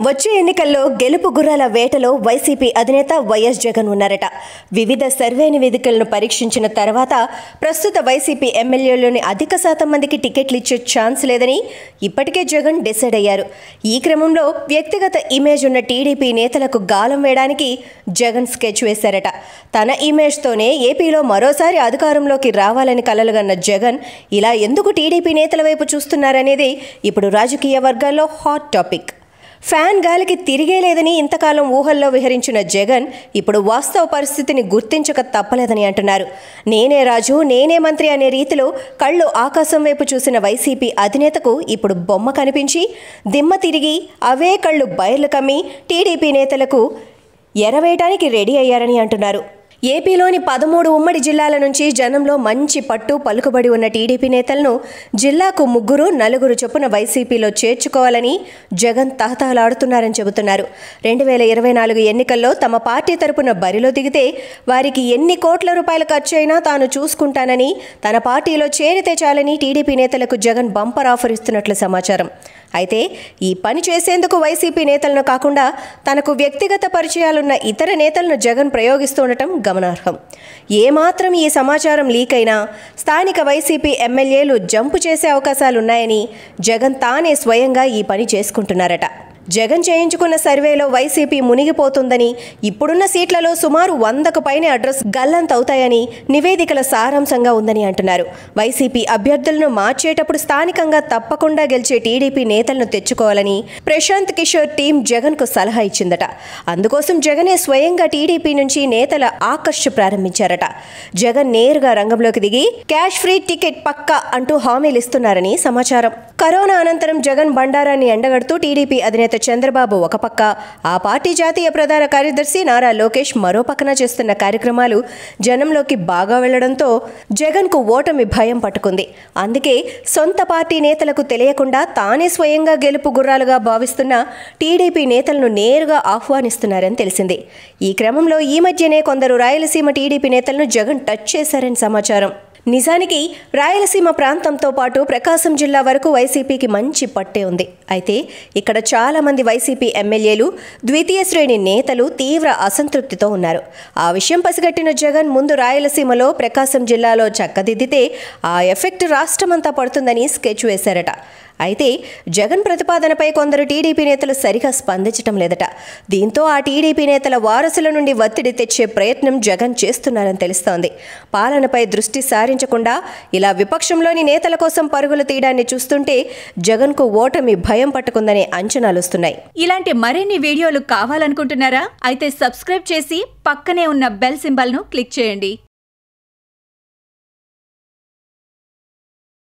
వచ్చే ఎన్నికల్లో గెలుపు గుర్రాల వేటలో వైసీపీ అధినేత వైఎస్ జగన్ ఉన్నారట వివిధ సర్వే నివేదికలను పరీక్షించిన తర్వాత ప్రస్తుత వైసీపీ ఎమ్మెల్యేలోని అధిక శాతం మందికి టికెట్లు ఇచ్చే ఛాన్స్ లేదని ఇప్పటికే జగన్ డిసైడ్ అయ్యారు ఈ క్రమంలో వ్యక్తిగత ఇమేజ్ ఉన్న టీడీపీ నేతలకు గాలం వేయడానికి జగన్ స్కెచ్ వేశారట తన ఇమేజ్తోనే ఏపీలో మరోసారి అధికారంలోకి రావాలని కలలుగన్న జగన్ ఇలా ఎందుకు టీడీపీ నేతల వైపు చూస్తున్నారనేది ఇప్పుడు రాజకీయ వర్గాల్లో హాట్ టాపిక్ ఫ్యాన్ గాలికి తిరిగే లేదని ఇంతకాలం ఊహల్లో విహరించిన జగన్ ఇప్పుడు వాస్తవ పరిస్థితిని గుర్తించక తప్పలేదని అంటున్నారు నేనే రాజు నేనే మంత్రి అనే రీతిలో కళ్ళు ఆకాశం వైపు చూసిన వైసీపీ అధినేతకు ఇప్పుడు బొమ్మ కనిపించి దిమ్మ తిరిగి అవే కళ్ళు బయర్లు కమ్మి టీడీపీ నేతలకు ఎరవేయడానికి రెడీ అయ్యారని అంటున్నారు ఏపీలోని పదమూడు ఉమ్మడి జిల్లాల నుంచి జనంలో మంచి పట్టు పలుకుబడి ఉన్న టీడీపీ నేతలను జిల్లాకు ముగ్గురు నలుగురు చొప్పున వైసీపీలో చేర్చుకోవాలని జగన్ తహతహలాడుతున్నారని చెబుతున్నారు రెండు వేల ఇరవై నాలుగు ఎన్నికల్లో తమ పార్టీ తరపున బరిలో దిగితే వారికి ఎన్ని కోట్ల రూపాయలు ఖర్చు అయినా తాను చూసుకుంటానని తన పార్టీలో చేరితే చాలని టీడీపీ నేతలకు జగన్ బంపర్ ఆఫర్ ఇస్తున్నట్లు సమాచారం అయితే ఈ పని చేసేందుకు వైసీపీ నేతలను కాకుండా తనకు వ్యక్తిగత పరిచయాలున్న ఇతర నేతలను జగన్ ప్రయోగిస్తుండటం గమనార్హం ఏమాత్రం ఈ సమాచారం లీక్ అయినా స్థానిక వైసీపీ ఎమ్మెల్యేలు జంపు చేసే అవకాశాలున్నాయని జగన్ తానే స్వయంగా ఈ పని చేసుకుంటున్నారట జగన్ చేయించుకున్న సర్వేలో వైసీపీ మునిగిపోతుందని ఇప్పుడున్న సీట్లలో సుమారు వందకు పైనే అడ్రస్ గల్లంతవుతాయని నివేదికల సారాంశంగా ఉందని అంటున్నారు వైసీపీ అభ్యర్థులను మార్చేటప్పుడు స్థానికంగా తప్పకుండా గెలిచే టీడీపీ నేతలను తెచ్చుకోవాలని ప్రశాంత్ కిషోర్ టీం జగన్ కు సలహా ఇచ్చిందట అందుకోసం జగనే స్వయంగా టీడీపీ నుంచి నేతల ఆకర్ష ప్రారంభించారట జగన్ నేరుగా రంగంలోకి దిగి క్యాష్ ఫ్రీ టికెట్ పక్కా అంటూ హామీలు ఇస్తున్నారని సమాచారం కరోనా అనంతరం జగన్ బండారాన్ని ఎండగడుతూ టీడీపీ అధినేత చంద్రబాబు ఒక పక్క ఆ పార్టీ జాతీయ ప్రధాన కార్యదర్శి నారా లోకేష్ మరో పక్కన చేస్తున్న కార్యక్రమాలు జనంలోకి బాగా వెళ్లడంతో జగన్కు ఓటమి భయం పట్టుకుంది అందుకే సొంత పార్టీ నేతలకు తెలియకుండా తానే స్వయంగా గెలుపు గుర్రాలుగా భావిస్తున్న టీడీపీ నేతలను నేరుగా ఆహ్వానిస్తున్నారని తెలిసింది ఈ క్రమంలో ఈ మధ్యనే కొందరు రాయలసీమ టీడీపీ నేతలను జగన్ టచ్ చేశారని సమాచారం నిజానికి రాయలసీమ ప్రాంతంతో పాటు ప్రకాశం జిల్లా వరకు వైసీపీకి మంచి పట్టే ఉంది అయితే ఇక్కడ చాలా మంది వైసీపీ ఎమ్మెల్యేలు ద్వితీయ శ్రేణి నేతలు తీవ్ర అసంతృప్తితో ఉన్నారు ఆ విషయం పసిగట్టిన జగన్ ముందు రాయలసీమలో ప్రకాశం జిల్లాలో చక్కదిద్దితే ఆ ఎఫెక్ట్ రాష్ట్రమంతా పడుతుందని స్కెచ్ వేశారట అయితే జగన్ ప్రతిపాదనపై కొందరు టీడీపీ నేతలు సరిగా స్పందించడం లేదట దీంతో ఆ టీడీపీ నేతల వారసుల నుండి ఒత్తిడి తెచ్చే ప్రయత్నం జగన్ చేస్తున్నారని తెలుస్తోంది పాలనపై దృష్టి సారించకుండా ఇలా విపక్షంలోని నేతల కోసం పరుగులు తీయడాన్ని చూస్తుంటే జగన్కు ఓటమి భయం పట్టుకుందనే అంచనాలు వస్తున్నాయి ఇలాంటి మరిన్ని వీడియోలు కావాలనుకుంటున్నారా అయితే సబ్స్క్రైబ్ చేసి పక్కనే ఉన్న బెల్ సింబల్ను క్లిక్ చేయండి